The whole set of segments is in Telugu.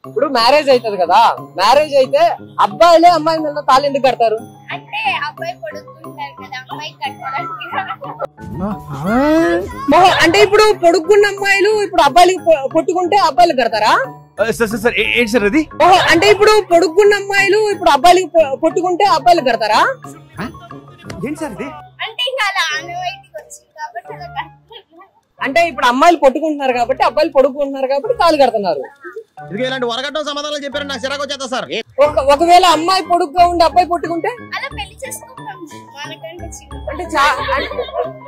ఇప్పుడు మ్యారేజ్ అవుతుంది కదా మ్యారేజ్ అయితే అబ్బాయిలే అమ్మాయి మీద తాళి ఎందుకు కడతారు అంటే అబ్బాయి పొడుగుతుంటారు కదా అమ్మాయి కట్టడానికి మొహ- అంటే ఇప్పుడు పొడుక్కున్న అమ్మాయిలు ఇప్పుడు అబ్బాయిలకి పొ- కొట్టుకుంటే అబ్బాయిలు కడతారా సార్ సార్ సార్ ఏ- ఏంటి సార్ అది మొహ- అంటే ఇప్పుడు పొడుక్కున్న అమ్మాయిలు ఇప్పుడు అబ్బాయిలకి పొ- కొట్టుకుంటే అబ్బాయిలు కడతారా ఏంటి సార్ ఇది అంటే ఇంకా అలా ఆనవాయితీకి వచ్చింది కాబట్టి అలా కడుతున్నారు. అంటే ఇప్పుడు అమ్మాయిలు పొట్టుకుంటున్నారు కాబట్టి అబ్బాయిలు పొడుకుంటున్నారు కాబట్టి తాళి కడుతున్నారు ఇదిగో ఇలాంటి వరగడ్డ సమాధానాలు చెప్పారు నాకు చిరాకు వచ్చేస్తా సార్ ఒక- ఒకవేళ అమ్మాయి పొడుగ్గా ఉండి అబ్బాయి పొట్టుకుంటే అలా పెళ్లి చేసుకుంటాం మనకంటే చిన్న అంటే చా- అంటే-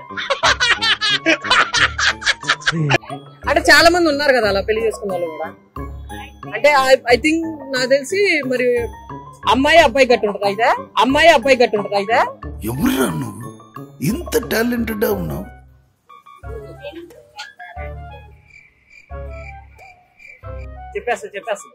అంటే చాలా మంది ఉన్నారు కదా అలా పెళ్లి చేసుకున్న వాళ్ళు కూడా అంటే ఐ థింక్ నాకు తెలిసి మరి అమ్మాయి అబ్బాయి గట్టి ఉంటది అయితే అమ్మాయి అబ్బాయి గట్టి ఉంటది అయితే ఎవరురా నువ్వు ఇంత టాలెంటెడ్ ఉన్నావు చెప్పేస్తా చెప్పేస్తా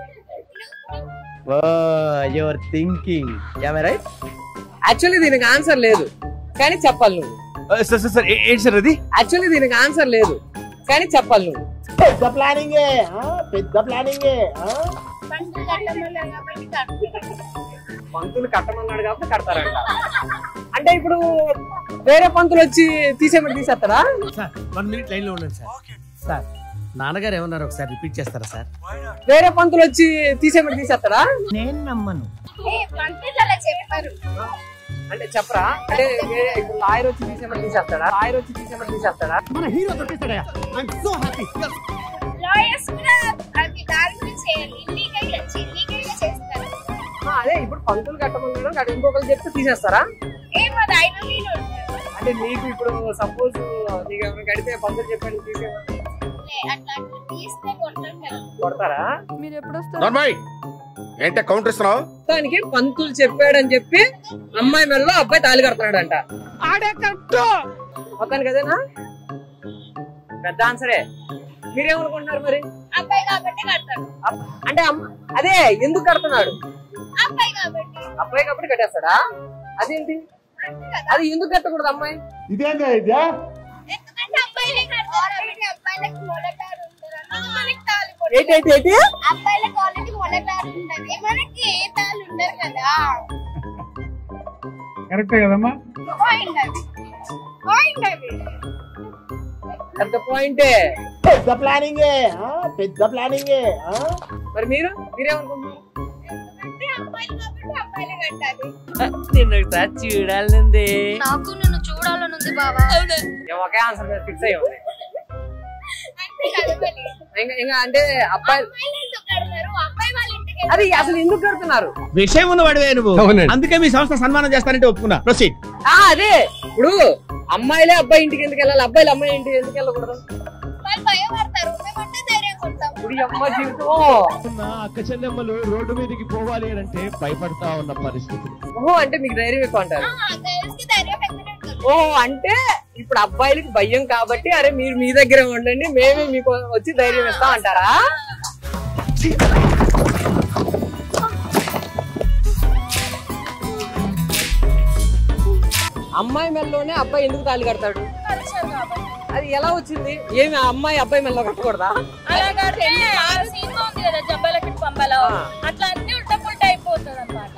యువర్ థింకింగ్ రైట్ యాక్చువల్లీ దీనికి ఆన్సర్ లేదు కానీ చెప్పాలి నువ్వు సార్ సార్ సార్ ఏ- ఏంటి సార్ అది యాక్చువల్లీ దీనికి ఆన్సర్ లేదు కానీ చెప్పాలి నువ్వు పెద్ద ప్లానింగ్ పెద్ద ప్లానింగ్ పంటలు కట్టమన్నారు కాబట్టి కడుతున్నారు పంతులు కట్టమన్నాడు కాబట్టి కడతారంట అంటే ఇప్పుడు వేరే పంతులు వచ్చి తీసేమని తీసేస్తారా సార్ వన్ మినిట్ లైన్ లో ఉండండి సార్ సార్ నాన్నగారు ఏమన్నారు ఒకసారి రిపీట్ చేస్తారా సార్ వేరే పంతులు వచ్చి తీసేమని తీసేస్తారా నేను నమ్మను ఏ పంతులు అలా చెప్పారు అంటే చెప్పరా అంటే ఏ- ఇప్పుడు లాయర్ వచ్చి తీసేమని తీసేస్తాడా లాయర్ వచ్చి తీసేమని తీసేస్తాడా మన హీరో దొరికేస్తాడా ఐఎమ్ సో హ్యాపీ లాయర్స్ కూడా అది దాని గురించి చేయాలి ఇల్లీగల్ గా ఇల్లీగల్ గా చేస్తారు ఆ, అదే ఇప్పుడు పంతులు కట్టమన్నాడు అక్కడ ఇంకొకరు చెప్తే తీసేస్తారా ఏమో అది ఆయన మీద ఉంటారు అంటే నీకు ఇప్పుడు సపోజ్ నీకు ఎవరైనా కడితే పంతులు చెప్పాడు తీసేమని లే, అట్లా అట్లా తీస్తే కొట్టం కదా కొడతారా మీరు ఎప్పుడు వస్తారు నార్మల్ ఏంటే కౌంటర్ ఇస్తున్నావు మొత్తానికి పంతులు చెప్పాడని చెప్పి అమ్మాయి మెడలో అబ్బాయి తాళి కడుతున్నాడంట ఆడే కరెక్ట్ మొత్తానికి అదేనా పెద్ద ఆన్సరే మీరేమనుకుంటున్నారు మరి అబ్బాయి కాబట్టి కడతాడు అబ్- అంటే అమ్మ- అదే ఎందుకు కడుతున్నాడు అబ్బాయి కాబట్టి అబ్బాయి కాబట్టి కట్టేస్తాడా అదేంటి అంతే కదా అది ఎందుకు కట్టకూడదు అమ్మాయి ఎందుకంటే అబ్బాయిలే కడతారు కాబట్టి అబ్బాయిలకు మొలటారు ఉంటారు అందుకు మనకి తాళి ఏంటి ఏంటి ఏంటి అబ్బాయిల కాలేజీ మొలటారు ఉంటది మనకి ఏ తాళి ఉండదు కదా కరెక్టే కదమ్మా పాయింట్ అది పాయింట్ అది పెద్ద పాయింటే పెద్ద ప్లానింగ్ పెద్ద ప్లానింగ్ మరి మీరు మీరేమనుకుంటున్నారు ఎందుకంటే అబ్బాయిలు కాబట్టి అబ్బాయిలే కట్టాలి నిన్ను ఒకసారి చూడాలండి నాకు నిన్ను చూడాలనుంది బావా మేము ఒకే ఆన్సర్ మీద ఫిక్స్ అయ్యి ఉంది అంతే కదా మరి ఇంకా ఇంకా అంటే అబ్బాయి అమ్మాయిలు ఎందుకు కడతారు అబ్బాయి వాళ్ళ ఇంటికి అది అసలు ఎందుకు కడుతున్నారు విషయం ఉన్నవాడివే నువ్వు అందుకే మీ సంస్థ సన్మానం చేస్తానంటే ఒప్పుకున్నా ప్రొసీడ్ ఆ అదే ఇప్పుడు అమ్మాయిలే అబ్బాయి ఇంటికి ఎందుకు వెళ్ళాలి అబ్బాయిలు అమ్మాయి ఇంటికి ఎందుకు వెళ్ళకూడదు వాళ్ళు భయపడతారు మేమంటే ధైర్యం కొడతాం ఇప్పుడు ఈ అమ్మ జీవితం నా అక్క చెల్లెమ్మలు రోడ్డు మీదకి పోవాలి అని అంటే భయపడతా ఉన్న పరిస్థితి ఓహో అంటే మీకు ధైర్యం ఎక్కువ అంటారు గర్ల్స్ కి ధైర్యం ఎక్కువనే ఉంటుంది ఓహో అంటే ఇప్పుడు అబ్బాయిలకి భయం కాబట్టి అరే మీరు మీ దగ్గర ఉండండి మేమే మీకు వచ్చి ధైర్యం ఇస్తాం అంటారా అమ్మాయి మెల్లోనే అబ్బాయి ఎందుకు తాళి కడతాడు అది ఎలా వచ్చింది ఏమి ఆ అమ్మాయి అబ్బాయి మెల్లో కట్టకూడదా అలా కడితే ఆ సినిమా ఉంది కదా జంబలకి పంబలో అట్లా అన్ని ఉల్టా పుల్టా అయిపోతుంది అనమాట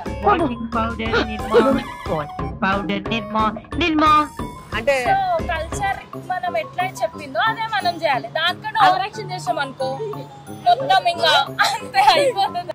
అంటే సో కల్చర్ మనం ఎట్లా చెప్పిందో అదే మనం చేయాలి దానికంటే ఓవర్ యాక్షన్ చేసాం అనుకో మొత్తం ఇంకా అంతే అయిపోతుంది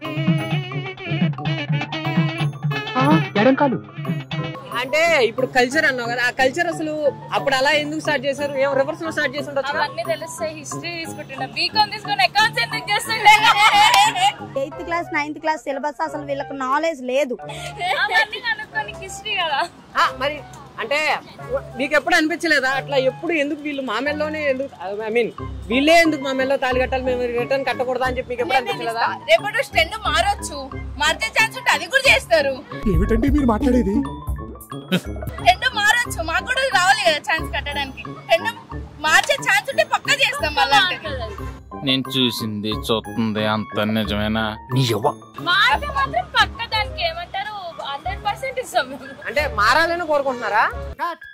అంటే ఇప్పుడు కల్చర్ అన్నావు కదా ఆ కల్చర్ అసలు అప్పుడు అలా ఎందుకు స్టార్ట్ చేశారు ఏం రివర్స్ లో స్టార్ట్ చేసి ఉండొచ్చు కదా? అవన్నీ తెలుస్తాయి హిస్టరీ తీసుకుంటున్నా బీకామ్ తీసుకుని అకౌంట్స్ ఎందుకు చేస్తుండే eighth class ninth class syllabus అసలు వీళ్ళకి నాలెడ్జ్ లేదు అవన్నీ కనుక్కొని హిస్టరీ కదా ఆ, మరి అంటే మీకు ఎప్పుడు అనిపించలేదా అట్లా ఎప్పుడు ఎందుకు వీళ్ళు మామెల్లోనే ఎందుకు ఐ మీన్ వీళ్ళే ఎందుకు మామెల్లో తాళి కట్టాలి మేము రిటర్న్ కట్టకూడదా అని చెప్పి మీకు ఎప్పుడు అనిపించలేదా రేపు ట్రెండ్ మారొచ్చు మార్చే ఛాన్స్ ఉంటే అది కూడా చేస్తారు ఏమిటండి మీరు మాట్లాడేది ట్రెండ్ మారొచ్చు మాకు కూడా రావాలి కదా ఛాన్స్ కట్టడానికి ట్రెండ్ మార్చే ఛాన్స్ ఉంటే పక్కా చేస్తాం మళ్ళీ నేను చూసింది చూస్తుంది అంత నిజమేనా నీ యవ్వ మార్చే మాత్రం పక్క దానికి ఏమంటారు హండ్రెడ్ పర్సెంట్ ఇస్తాం మేము అంటే మారాలని కోరుకుంటున్నారా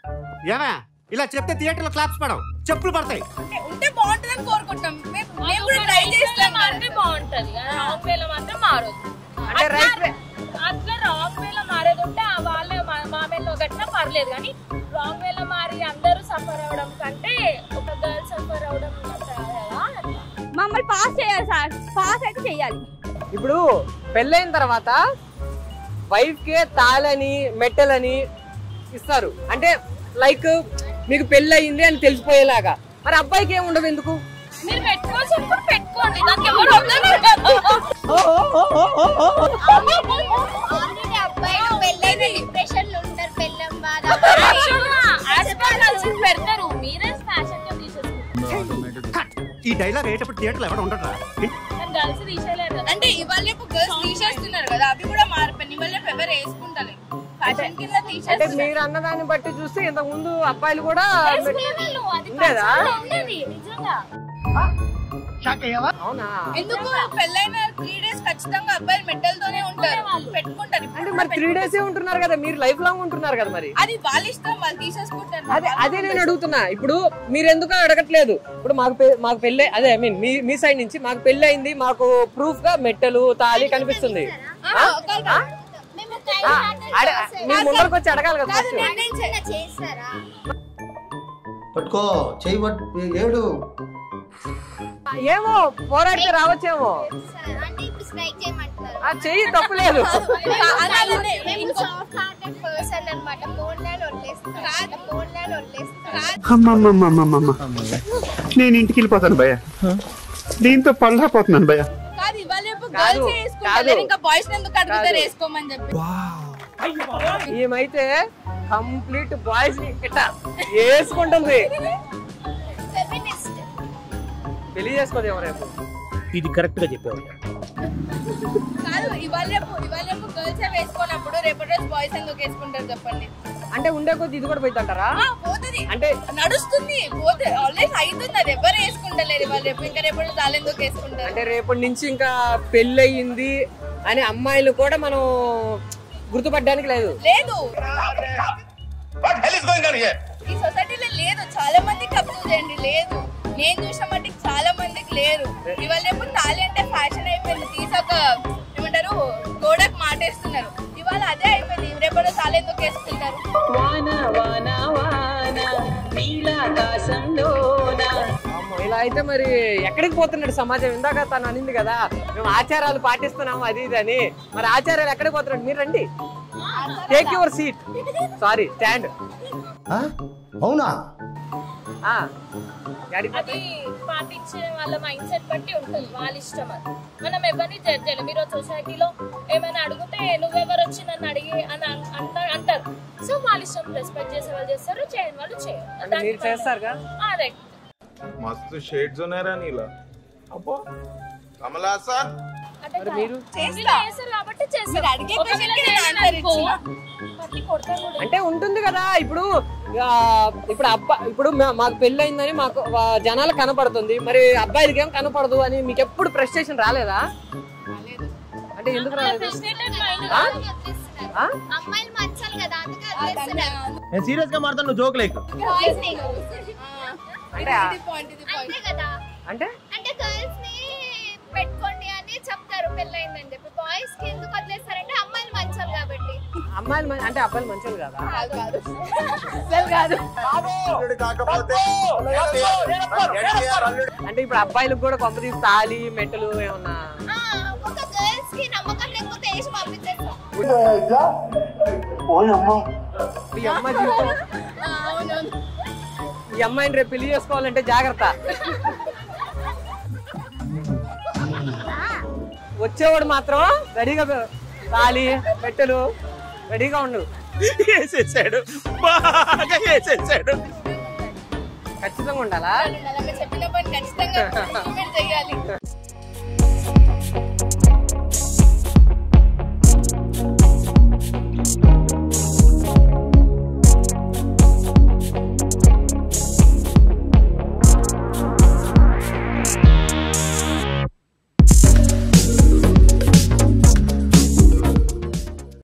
ఏమా ఇలా చెప్తే థియేటర్ లో క్లాప్స్ పడవు చెప్పులు పడతాయి అంటే ఉంటే బాగుంటుందని కోరుకుంటాం మేము మేము ఇప్పుడు ట్రై చేస్తే మారితే బాగుంటది రాంగ్ వేలో మాత్రం మారదు అంటే రైట్ వే అట్లా రాంగ్ వేలో మారేది ఉంటే ఆ వాళ్ళే మా- మామేలో గట్టినా పర్లేదు కానీ రాంగ్ వేలో మారి అందరూ సఫర్ అవడం కంటే ఒక గర్ల్ సఫర్ అవడం చాలా అట్లా. మమ్మల్ని పాస్ చేయాలి సార్ పాస్ అయితే చెయ్యాలి ఇప్పుడు పెళ్ళైన తర్వాత వైఫ్ కే తాళని మెట్టలని ఇస్తారు అంటే లైక్ మీకు పెళ్ళి అయింది అని తెలిసిపోయేలాగా మరి అబ్బాయికి ఏమి ఉండవు ఎందుకు మీరు పెట్టుకోవచ్చు ఇప్పుడు పెట్టుకోండి నాకు ఎవరు వద్దనరు కదా. ఆల్రెడీ అబ్బాయిలు పెళ్ళైన డిప్రెషన్ లో ఉంటారు పెళ్ళం బాధ Actually, as per culture పెడతారు మీరే ఫ్యాషన్ గా తీసేసుకుంటారు ఈ డైలాగ్ అయ్యేటప్పుడు థియేటర్లో ఎవడ ఉండరా కానీ గర్ల్స్ తీసేయలేరు కదా అంటే ఇవాళ రేపు గర్ల్స్ తీసేస్తున్నారు కదా అవి కూడా మారిపోయి ఇవాళ రేపు ఎవరు వేసుకుంటారు ఫ్యాషన్ కింద అంటే తీసేస్తున్నారు మీరు అన్నదాన్ని బట్టి చూస్తే ఇంతకు ముందు అబ్బాయిలు కూడా వేసుకునేవాళ్ళు, అది ఉండేదా? culture లో ఉండేది నిజంగా అవునా ఎందుకు పెళ్ళైన త్రీ డేస్ ఖచ్చితంగా అబ్బాయిలు మెట్టలతోనే ఉంటారు పెట్టుకుంటారు ఇప్పుడు అంటే మరి త్రీ డేస్ ఉంటున్నారు కదా మీరు లైఫ్ లాంగ్ ఉంటున్నారు కదా మరి అది వాళ్ళ ఇష్టం వాళ్ళు తీసేసుకుంటారు అదే అదే నేను అడుగుతున్నా ఇప్పుడు మీరు ఎందుకు అడగట్లేదు ఇప్పుడు మాకు పె- మాకు పెళ్ళి అదే ఐ మీన్ మీ మీ సైడ్ నుంచి మాకు పెళ్ళి అయింది మాకు ప్రూఫ్ గా మెట్టలు తాళి కనిపిస్తుంది ఆ? ఆ? మేము ఆ, అడ- మీరు ముందరకు వచ్చి అడగాలి కదా first. నిర్ణయించిన చేస్తారా పట్టుకో చెయ్యి పట్టు ఏడు ఏమో పోరాడితే రావచ్చేమో అంటే ఇప్పుడు స్ట్రైక్ చేయమంటున్నారు ఆ చెయ్యి తప్పులేదు మేము సాఫ్ట్ హార్టెడ్ పర్సన్ అన్నమాట ఫోన్ లైన్ వదిలేస్తాం ఫోన్ లైన్ వదిలేస్తాం అమ్మమ్మమ్మమ్మమ్మ నేను ఇంటికి వెళ్ళిపోతాను భయ్య దీంతో పళ్ళపోతున్నాను భయ్య కాదు ఇవాళ రేపు కాదు, గర్ల్స్ కాదు. వేసుకుంటారు ఇంకా బాయ్స్ ఎందుకు అడుగుతారు కాదు. వేసుకోమని చెప్పి ఈమెయితే కంప్లీట్ బాయ్స్ ఇట్ట వేసుకుంటుంది ఫెమినిస్ట్ పెళ్లి చేసుకోదేమో రేపు ఇది కరెక్ట్ గా చెప్పావు కాదు ఇవాళ రేపు ఇవాళ రేపు గర్ల్స్ వేసుకున్నప్పుడు రేపటి రోజు బాయ్స్ ఎందుకు వేసుకుంటారు చెప్పండి అంటే ఉండే కొద్ది ఇది కూడా పోయిందంటారా ఆ, పోతుంది అంటే నడుస్తుంది పోతే ఆల్రెడీ అవుతుంది అది ఎవరు వేసుకుంటలేరు ఇవాళ రేపు ఇంకా రేపటి రోజు వాళ్ళు ఎందుకు వేసుకుంటారు అంటే రేపటి నుంచి ఇంకా పెళ్లి అయ్యింది అని అమ్మాయిలు కూడా మనం గుర్తుపట్టడానికి లేదు లేదు ఈ సొసైటీలో లేదు చాలా మందికి అబ్జర్వ్ చేయండి లేదు నేను చూసిన మట్టికి చాలా మందికి లేరు ఇవాళ రేపు తాళి అంటే ఫ్యాషన్ అయిపోయింది తీసాక ఏమంటారు గోడకు మాటేస్తున్నారు ఇవాళ అదే అయిపోయింది రేపటి తాళి ఎందుకు వేసుకుంటారు అమ్మో, ఇలా అయితే మరి ఎక్కడికి పోతున్నాడు సమాజం ఇందాక తను అనింది కదా మేము ఆచారాలు పాటిస్తున్నాము అది ఇది అని మరి ఆచారాలు ఎక్కడికి పోతున్నాడు మీరు రండి take your seat sorry stand అవునా అది పాటించే వాళ్ళ మైండ్ సెట్ బట్టి ఉంటుంది వాళ్ళ ఇష్టం అది మనం ఎవరిని జడ్జ్ చేయలేం మీరు సొసైటీలో ఏమైనా అడిగితే నువ్వెవరు వచ్చి నన్ను అడిగి అని అన్- అంట- అంటారు సో వాళ్ళ ఇష్టం రెస్పెక్ట్ చేసే వాళ్ళు చేస్తారు చేయని వాళ్ళు చేయరు అంటే మీరు చేస్తారుగా అదే మస్తు షేడ్స్ ఉన్నారా నీలో అబ్బో కమలా సార్ అంటే మరి మీరు వీళ్ళు చేస్తారు కాబట్టి చేస్తారు మీరు అడిగే ఒకవేళ question కి చేయలేదు answer అనుకో, ఇచ్చిన. పట్టి కొడతారు కూడా. అంటే ఉంటుంది కదా ఇప్పుడు ఆ, ఇప్పుడు అబ్బా ఇప్పుడు మా- మాకు పెళ్లి అయిందని మాకు ఆ, జనాలకు కనపడుతుంది మరి అబ్బాయిలకి ఏం కనపడదు అని మీకు ఎప్పుడు ఫ్రస్ట్రేషన్ రాలేదా అంటే ఎందుకు రాలేదు Frustrated mind ఆ? కాదు. వదిలేస్తున్నారు ఆ? అమ్మాయిలు మంచాలి కదా అందుకే వదిలేస్తున్నారు నేను సీరియస్ గా మాట్లాడు నువ్వు జోక్ లేక బాయ్స్ ని అంటే ఇది పాయింట్ ఇది పాయింట్ అంతే కదా అంటే అంటే గర్ల్స్ ని పెట్టుకోండి అని చెప్తారు పెళ్ళైందని చెప్పి బాయ్స్ కి ఎందుకు వదిలేస్తారంటే అమ్మాయిలు మంచాలి కాబట్టి అమ్మాయిలు మం- అంటే అబ్బాయిలు మంచోళ్ళు కదా కాదు కాదు అసలు కాదు కాకపోతే అంటే ఇప్పుడు అబ్బాయిలకు కూడా కొంప తీసి తాళి మెట్టలు ఏమన్నా ఆ, ఒక గర్ల్స్ కి నమ్మకం లేకపోతే వేసి పంపించేస్తాం ఈ అమ్మాయి జీవితం ఆ, అవునవును ఈ అమ్మాయిని రేపు పెళ్లి చేసుకోవాలంటే జాగ్రత్త వచ్చేవాడు మాత్రం రెడీగా పె- తాళి మెట్టలు రెడీగా ఉండు వేసేసాడు బాగా వేసేసాడు ఖచ్చితంగా ఉండాలా అలా చెప్పిన పని ఖచ్చితంగా implement చేయాలి